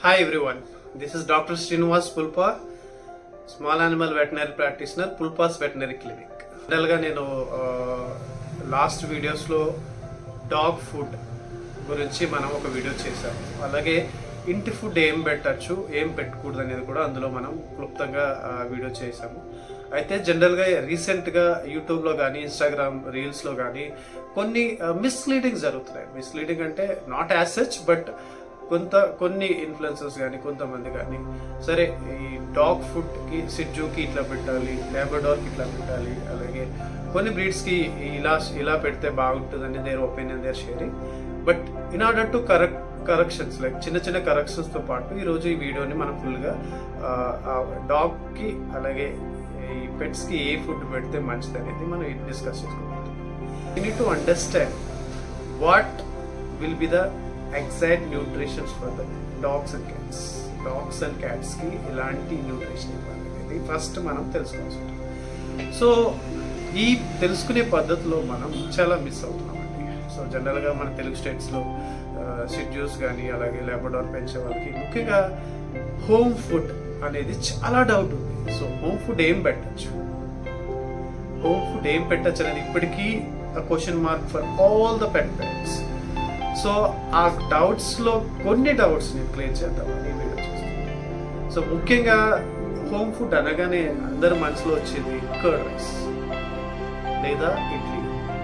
Hi everyone, this is Dr. Srinivas Pulpa, small animal veterinary practitioner Pulpa's veterinary clinic జనరల్గా నేను last వీడియోస్లో dog food గురించి మనం ఒక వీడియో చేశాము అలాగే ఇంటి ఫుడ్ ఏం పెట్టచ్చు ఏం పెట్టకూడదు అనేది కూడా అందులో మనం క్లుప్తంగా ఆ, వీడియో చేశాము అయితే జనరల్గా రీసెంట్గా యూట్యూబ్లో కానీ ఇన్స్టాగ్రామ్ రీల్స్లో కానీ కొన్ని మిస్లీడింగ్ జరుగుతున్నాయి మిస్లీడింగ్ అంటే నాట్ యాజ్ సచ్ బట్ కొంత కొన్ని ఇన్ఫ్లుయెన్సర్స్ కానీ కొంతమంది కానీ సరే ఈ డాగ్ ఫుడ్ కి సిడ్జుకి ఇట్లా పెట్టాలి లేబర్డార్ కి ఇట్లా పెట్టాలి అలాగే కొన్ని బ్రీడ్స్ కి ఇలా ఇలా పెడితే బాగుంటుందని their opinion they're sharing but in order to correct corrections like చిన్న చిన్న కరెక్షన్స్ తో పాటు ఈ రోజు ఈ వీడియోని మనం ఫుల్ గా డాగ్ కి అలాగే ఈ పెట్స్ కి ఏ ఫుడ్ పెడితే మంచిది అనేది మనం డిస్కస్ చేసుకుంటాం you need to understand what will be the exact nutritions for the dogs and cats dogs and cats కి ఎలాంటి న్యూట్రిషన్ ఇవ్వాలి అనేది ఫస్ట్ మనం తెలుసుకోవాల్సి ఉంటుంది సో ఈ తెలుసుకునే పద్ధతిలో మనం చాలా మిస్ అవుతున్నామండి సో జనరల్గా మన తెలుగు స్టేట్స్లో షెడ్యూల్స్ కానీ అలాగే లేబర్డార్ పెంచే వాళ్ళకి ముఖ్యంగా హోమ్ ఫుడ్ అనేది చాలా డౌట్ ఉంది సో హోమ్ ఫుడ్ ఏం పెట్టచ్చు హోమ్ ఫుడ్ ఏం పెట్టచ్చు అనేది ఇప్పటికీ question mark for all the pet pets so ఆ డౌట్స్ లో కొన్ని డౌట్స్ నేను క్లియర్ చేద్దామని వీడియో చేస్తాను సో ముఖ్యంగా హోమ్ ఫుడ్ అనగానే అందరి మనసులో వచ్చేది కర్డ్ రైస్ లేదా ఇడ్లీ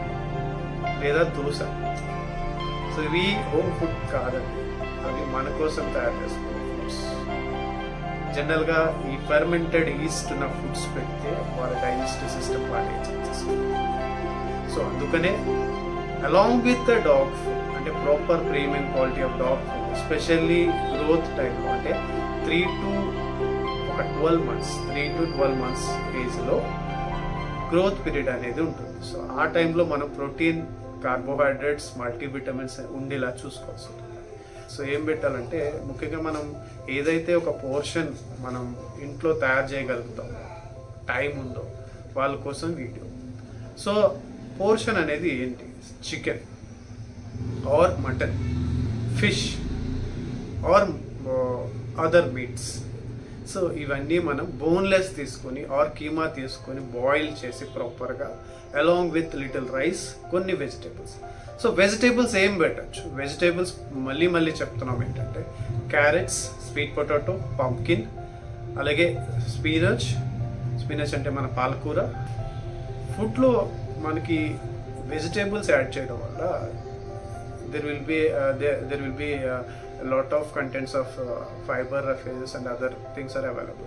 లేదా దోశ సో ఇవి హోమ్ ఫుడ్ కాదండి అవి మన కోసం తయారు చేసుకునే ఫుడ్స్ జనరల్ గా ఈ ఫర్మెంటెడ్ ఈస్ట్ ఉన్న ఫుడ్స్ పెడితే వాళ్ళ డైజెస్టివ్ సిస్టమ్ పాటే ఛాన్సెస్ సో అందుకనే along with the dog food అంటే proper premium quality of dog food especially growth టైంలో అంటే త్రీ టు ఒక twelve months three to twelve months ఏజ్లో గ్రోత్ పీరియడ్ అనేది ఉంటుంది సో ఆ టైంలో మనం ప్రోటీన్ కార్బోహైడ్రేట్స్ మల్టీవిటమిన్స్ ఉండేలా చూసుకోవాల్సి ఉంటుంది సో ఏం పెట్టాలంటే ముఖ్యంగా మనం ఏదైతే ఒక పోర్షన్ మనం ఇంట్లో తయారు చేయగలుగుతాం టైం ఉందో వాళ్ళ కోసం వీడియో సో పోర్షన్ అనేది ఏంటి chicken or mutton fish or other meats so ఇవన్నీ మనం బోన్లెస్ తీసుకొని ఆర్ కీమా తీసుకొని బాయిల్ చేసి ప్రాపర్గా అలాంగ్ విత్ లిటిల్ రైస్ కొన్ని వెజిటేబుల్స్ సో వెజిటేబుల్స్ ఏం పెట్టచ్చు వెజిటేబుల్స్ మళ్ళీ మళ్ళీ చెప్తున్నాం ఏంటంటే క్యారెట్స్ స్వీట్ పొటాటో పంకిన్ అలాగే స్పీనచ్ స్పీనచ్ అంటే మన పాలకూర ఫుడ్లో మనకి వెజిటేబుల్స్ యాడ్ చేయడం వల్ల there will be uh, there, there will be uh, a lot of contents of uh, fiber phases and other things are available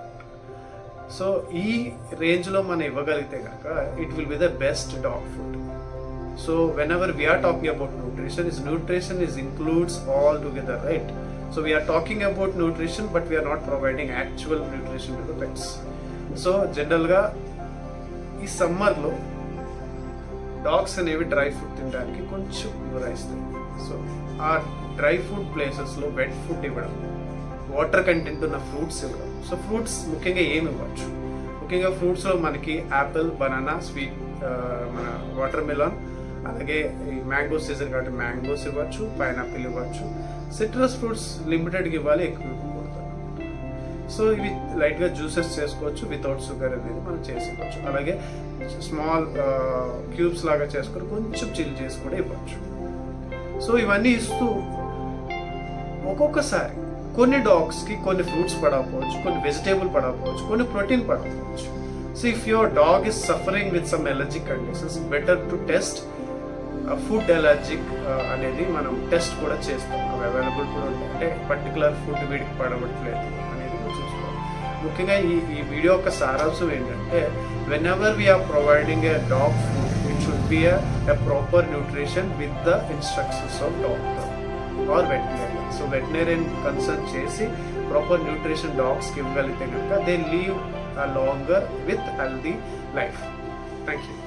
so ఈ రేంజ్లో మనం ఇవ్వగలిగితే కనుక it will be the best dog food so whenever we're talking about nutrition is nutrition is includes all together right so we're talking about nutrition but we're not providing actual nutrition to the pets so జనరల్గా ఈ సమ్మర్లో dogs అనేవి dry food తినడానికి కొంచెం గురైస్తాయి so ఆ dry food ప్లేసెస్లో wet food ఇవ్వడం వాటర్ కంటెంట్ ఉన్న ఫ్రూట్స్ ఇవ్వడం సో ఫ్రూట్స్ ముఖ్యంగా ఏమి ఇవ్వచ్చు ముఖ్యంగా ఫ్రూట్స్లో మనకి యాపిల్ బనానా స్వీట్ మన వాటర్ మిలాన్ అలాగే ఈ మ్యాంగో సీజన్ కాబట్టి మ్యాంగోస్ ఇవ్వచ్చు పైనాపిల్ ఇవ్వచ్చు సిట్రస్ ఫ్రూట్స్ లిమిటెడ్గా ఇవ్వాలి ఎక్కువ ఇవ్వకూడదు సో ఇవి లైట్గా జ్యూసెస్ చేసుకోవచ్చు వితౌట్ షుగర్ అనేది మనం చేసుకోవచ్చు అలాగే స్మాల్ క్యూబ్స్ లాగా చేసుకొని కొంచెం చిల్ చేసి కూడా ఇవ్వచ్చు సో ఇవన్నీ ఇస్తూ ఒక్కొక్కసారి కొన్ని డాగ్స్కి కొన్ని ఫ్రూట్స్ పడకపోవచ్చు కొన్ని వెజిటేబుల్ పడకపోవచ్చు కొన్ని ప్రోటీన్ పడకపోవచ్చు so if your dog is suffering with some allergic conditions better to test food allergic అనేది మనం టెస్ట్ కూడా చేస్తాం అవి అవైలబుల్ కూడా ఉంటాయి అంటే పర్టికులర్ ఫుడ్ వీడికి పడవట్లేదు అనేది మనం చూసుకోవాలి ముఖ్యంగా ఈ ఈ వీడియో యొక్క సారాంశం ఏంటంటే whenever we're providing a dog food it should be a proper nutrition with the instructions of doctor or veterinarian so veterinarian consult చేసి ప్రాపర్ న్యూట్రిషన్ డాగ్స్కి ఇవ్వగలిగితే కనుక they live a longer with healthy life thank you